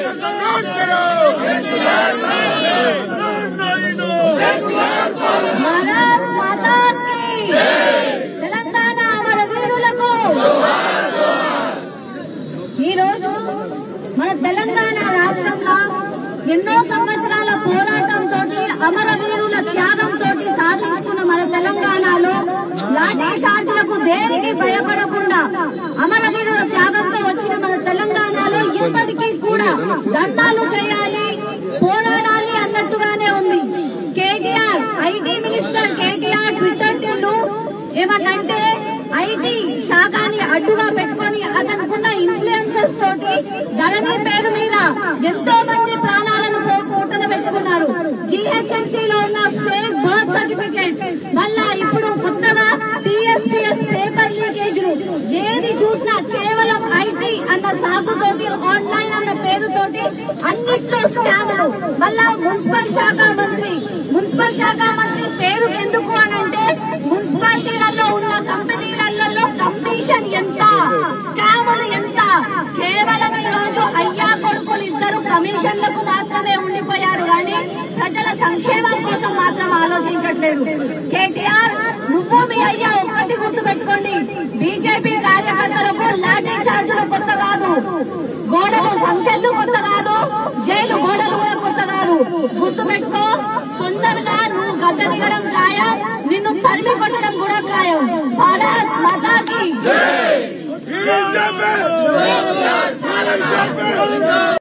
భారత్ మాతా key Telangana అమర వీరులకు ఈరోజు మన తెలంగాణ రాష్ట్రంలో ఎన్నో సంవత్సరాల పోరాటంతో అమరవీరుల త్యాగంతో సాధించుకున్న మన తెలంగాణలో లాఠీ చార్జీలకు దేనికి భయపడకుండా అమరవీరుల త్యాగంతో వచ్చిన మన తెలంగాణలో ఇప్పటికీ కూడా ధర్నాలు చేయాలి పోరాడాలి అన్నట్టుగానే ఉంది KTR IT minister KTR Twitter టిల్లు ఏమన్నంటే ఐటీ శాఖని అడ్డుగా పెట్టుకొని అతనుకున్న ఇన్ఫ్లుయెన్సెస్ తోటి ధరణి పేరు మీద ఎంతో మంది ప్రాణాలను పో- పూటన పెట్టుకున్నారు జిహెచ్ఎంసీ లో ఉన్న ఫేక్ బర్త్ సర్టిఫికేట్స్ మళ్ళా ఇప్పుడు కొత్తగా టీఎస్పీఎస్ పేపర్ లీకేజ్లు ఏది చూసినా కేవలం ఐటీ అన్న సాకుతోటి ఆన్లైన్ అన్న పేరుతోటి అన్నిట్లో స్కాములు మళ్ళా మున్సిపల్ శాఖ మంత్రి మున్సిపల్ శాఖ మంత్రి పేరు ఎందుకు అనంటే మున్సిపాలిటీలలో ఉన్న కంపెనీలలో కమిషన్ ఎంత స్కాములు ఎంత కేవలం ఈ రోజు అయ్యా కొడుకులు ఇద్దరు కమిషన్లకు మాత్రమే ఉండిపోయారు కానీ ప్రజల సంక్షేమం కోసం మాత్రం ఆలోచించట్లేదు కేటీఆర్ నువ్వు మీ అయ్యా ఒక్కటి గుర్తు పెట్టుకోండి బీజేపీ కార్యకర్తలకు లాఠీ చార్జీలు కొత్త కాదు గోడలు సంఖ్యలు కొత్త కాదు జైలు గోడలు కూడా కొత్త కాదు గుర్తు పెట్టుకో తొందరగా నువ్వు గద్ద దిగడం ఖాయం నిన్ను తరిమి కొట్టడం కూడా ఖాయం భారత్ మాతాకి బీజేపీ